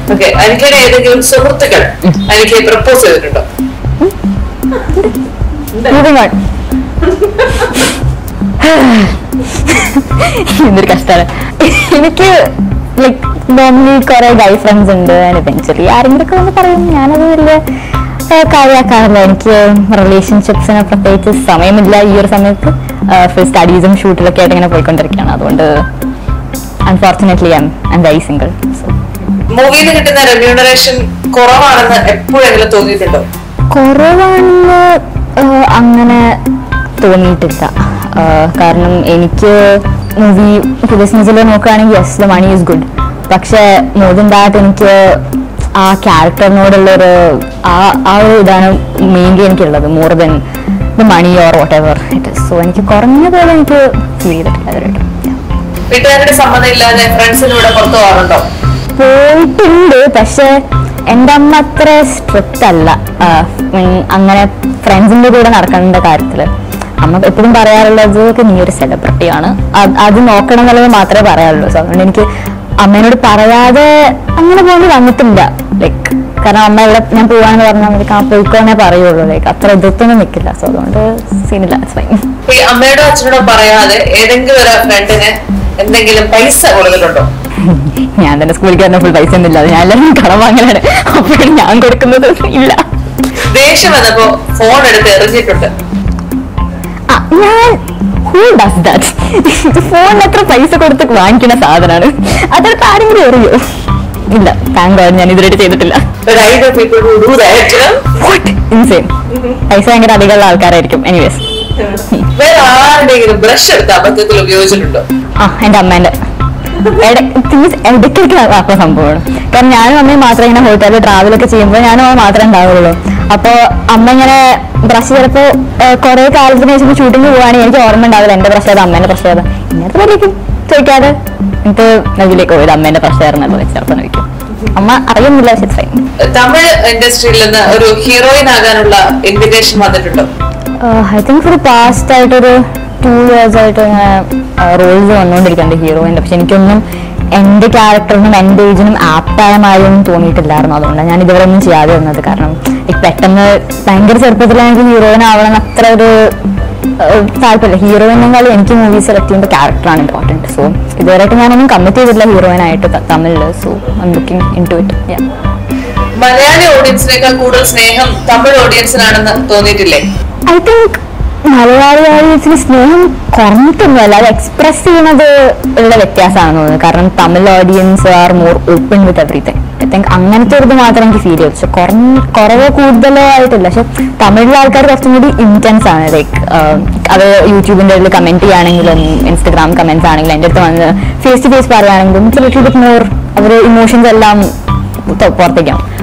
Okay അനിക്കയുടെ ഏതെങ്കിലും സുഹൃത്തുക്കൾ അനിക്കയെ പ്രപ്പോസ് ചെയ്തിട്ടുണ്ടോ മൂവിങ് ഓൺ എന്തൊരു കഷ്ടമാണ് എനിക്ക് ലൈക്ക് നോർമലി കുറെ ഗൈ ഫ്രണ്ട്സ് ഉണ്ട് എവൻച്വലി ആരെങ്കിലും ഒക്കെ വന്ന് പറയും ഞാനത് വലിയ ഏഹ്, കാര്യമാക്കാറില്ല എനിക്ക് റിലേഷൻഷിപ്സിന് പ്രത്യേകിച്ച് സമയമില്ല ഈ ഒരു സമയത്ത് ഫുൾ സ്റ്റഡീസും ഷൂട്ടിലൊക്കെ ആയിട്ട് ഇങ്ങനെ പോയിക്കൊണ്ടിരിക്കുകയാണ് അതുകൊണ്ട് unfortunately I'm very single so മൂവിയിൽ നിന്ന് കിട്ടുന്ന റെമ്യൂണറേഷൻ കുറവാണെന്ന് എപ്പോഴെങ്കിലും തോന്നിയിട്ടുണ്ടോ കുറവാണെന്ന് ആഹ്, അങ്ങനെ തോന്നിയിട്ടില്ല ആഹ്, കാരണം എനിക്ക് മൂവി ബിസിനസ്സിൽ നോക്കുകയാണെങ്കിൽ yes the money is good പക്ഷെ മോർ ദൻ ദാറ്റ് എനിക്ക് ആ ക്യാരക്ടറിനോടുള്ളൊരു ആ ആ ഒരു ഇതാണ് മെയിൻലി എനിക്കുള്ളത് more than the money or whatever it is so എനിക്ക് കുറഞ്ഞ പോലെ എനിക്ക് ഫീൽ ചെയ്തിട്ടില്ല ഇതുവരെയായിട്ടും വീട്ടുകാരുടെ സമ്മതം ഇല്ലാതെ ഫ്രണ്ട്സിന് കൂടെ പുറത്തു പോകാറുണ്ടോ പോയിട്ടുണ്ട് പക്ഷെ എൻ്റെ അമ്മ അത്ര സ്ട്രിക്റ്റ് അല്ല ആ, ഉം, അങ്ങനെ ഫ്രണ്ട്സിന്റെ കൂടെ നടക്കേണ്ട കാര്യത്തില് അമ്മ എപ്പോഴും പറയാറുള്ളത് "ഒക്കെ നീ ഒരു സെലിബ്രിറ്റിയാണ് അത് നോക്കണം എന്നുള്ളത് മാത്രമേ പറയാറുള്ളൂ സോ അതുകൊണ്ട് എനിക്ക് അമ്മേനോട് പറയാതെ അങ്ങനെ പോകേണ്ടി വന്നിട്ടില്ല ലൈക്ക് കാരണം അമ്മ ഇവിടെ ഞാൻ പോവാന്ന് പറഞ്ഞാൽ എനിക്ക് ആ പോയിക്കോന്നേ പറയുള്ളൂ ലൈക്ക് അത്ര എതിർത്തൊന്നും നിൽക്കില്ല സോ അതുകൊണ്ട് സീനില്ല ഫൈൻ ഈ അമ്മയോടോ അച്ഛനോടോ പറയാതെ ഏതെങ്കിലും ഒരു ഫ്രണ്ടിന് എന്തെങ്കിലും പൈസ കൊടുത്തിട്ടുണ്ടോ ഞാൻ തന്നെ സ്കൂളിൽ കയറുന്ന ഫുൾ പൈസ ഒന്നും ഇല്ലാതെ ഞാൻ എല്ലാവരും കടം വാങ്ങലാണ് അപ്പോഴും ഞാൻ കൊടുക്കുന്നത് ഇല്ല ദേഷ്യം വന്നപ്പോ ഫോൺ എടുത്ത് എറിഞ്ഞിട്ടുണ്ട് ആ, ഞാൻ ഹൂ ഡസ് ദാറ്റ് ഫോണിന് എത്ര പൈസ കൊടുത്ത് വാങ്ങിക്കുന്ന സാധനമാണ് അതെടുത്ത് ആരെങ്കിലും എറിയോ ഇല്ല താങ്ക് ഗോഡ് ഞാൻ ഇതുവരെ ചെയ്തിട്ടില്ല But I know people who do that. ഇൻസെയിം പൈസ ഭയങ്കര അധികമുള്ള ആൾക്കാരായിരിക്കും എനിവേസ് വേറെ ആരുടെയെങ്കിലും ബ്രഷ് എടുത്ത് അബദ്ധത്തിൽ ഉപയോഗിച്ചിട്ടുണ്ടോ ആ എൻ്റെ അമ്മേൻ്റെ ഇടയ്ക്കൊക്കെ ആക്കുന്ന സംഭവമാണ് കാരണം ഞാനും അമ്മയും മാത്രമേ ഇങ്ങനെ ഹോട്ടലിൽ ട്രാവലൊക്കെ ചെയ്യുമ്പോൾ ഞാനും അമ്മ മാത്രമേ ഉണ്ടാവുള്ളൂ അപ്പോൾ അമ്മ ഇങ്ങനെ ബ്രഷ് ചിലപ്പോൾ കുറെ കാലത്തിന് ശേഷം ഷൂട്ടിങ് പോവുകയാണെങ്കിൽ എനിക്ക് ഓർമ്മ ഉണ്ടാവില്ല എൻ്റെ ബ്രഷ് ഏതാ അമ്മേൻ്റെ ബ്രഷ് ഏതാ ഇന്നത്തെ വരേക്കും ചോദിക്കാതെ എന്നിട്ട് നദിയിലേക്ക് പോയത് അമ്മേൻ്റെ ബ്രഷ് ആയിരുന്നല്ലോ ചിലപ്പോൾ നോക്കും അമ്മ അറിയുന്നില്ല പക്ഷേ ഫൈൻ തമിഴ് ഇൻഡസ്ട്രിയിൽ നിന്ന് ഒരു ഹീറോയിൻ ആകാനുള്ള ഇൻവിറ്റേഷൻ വന്നിട്ടുണ്ടോ ഐ തിങ്ക് ഒരു പാസ്റ്റ് ആയിട്ടൊരു ടു ഇയേഴ്സ് ആയിട്ട് ഇങ്ങനെ റോൾസ് വന്നുകൊണ്ടിരിക്കുന്നുണ്ട് ഹീറോയിൻ്റെ പക്ഷെ എനിക്കൊന്നും എൻ്റെ ക്യാരക്ടറിനും എൻ്റെ ഏജിനും ആപ്റ്റായ മാതിരിയൊന്നും തോന്നിയിട്ടില്ലായിരുന്നു അതുകൊണ്ടാണ് ഞാൻ ഇതുവരെ ഒന്നും ചെയ്യാതെ വന്നത് കാരണം ഇപ്പം പെട്ടെന്ന് ഭയങ്കര ചെറുപ്പത്തിൽ എനിക്ക് ഹീറോയിൻ ആവണം എന്ന് അത്ര ഒരു ഏഹ്, താല്പര്യമില്ല ഹീറോയിനേക്കാളും എനിക്ക് മൂവി സെലക്ട് ചെയ്യുമ്പോൾ ക്യാരക്ടറാണ് ഇമ്പോർട്ടൻറ്റ് സോ ഇതുവരെയായിട്ട് ഞാനൊന്നും കമ്മിറ്റ് ചെയ്തിട്ടില്ല ഹീറോയിൻ ആയിട്ട് ത- തമിഴിൽ so I looking into it Malayali ഓഡിയൻസിനേക്കാൾ കൂടുതൽ സ്നേഹം തമിഴ് ഓഡിയൻസിനാണെന്ന് തോന്നിയിട്ടില്ലേ ഐ തിങ്ക് മലയാളി ഓഡിയൻസിന് സ്നേഹം കുറഞ്ഞിട്ടൊന്നുമല്ല അത് എക്സ്പ്രസ് ചെയ്യുന്നത് ഉള്ള വ്യത്യാസമാണെന്ന് തോന്നുന്നു കാരണം Tamil audience are more open with everything I think അങ്ങനത്തെ ഒരു ഇത് മാത്രം എനിക്ക് ഫീൽ ചെയ്തു പക്ഷെ കുറഞ്ഞ കുറവോ കൂടുതലോ ആയിട്ടില്ല പക്ഷെ തമിഴിലെ ആൾക്കാർ കുറച്ചും കൂടി ഇന്റൻസ് ആണ് ലൈക്ക് അത് യൂട്യൂബിന്റെ ഉള്ളിൽ കമന്റ് ചെയ്യുകയാണെങ്കിലും ഇൻസ്റ്റഗ്രാം കമന്റ്സ് ആണെങ്കിലും എൻ്റെ അടുത്ത് വന്ന് ഫേസ് ടു ഫേസ് പറയുകയാണെങ്കിലും ഇറ്റ്സ് ലിറ്റിൽ ബിറ്റ് മോർ അവർ ഇമോഷൻസ് എല്ലാം പുറത്തേക്കാവും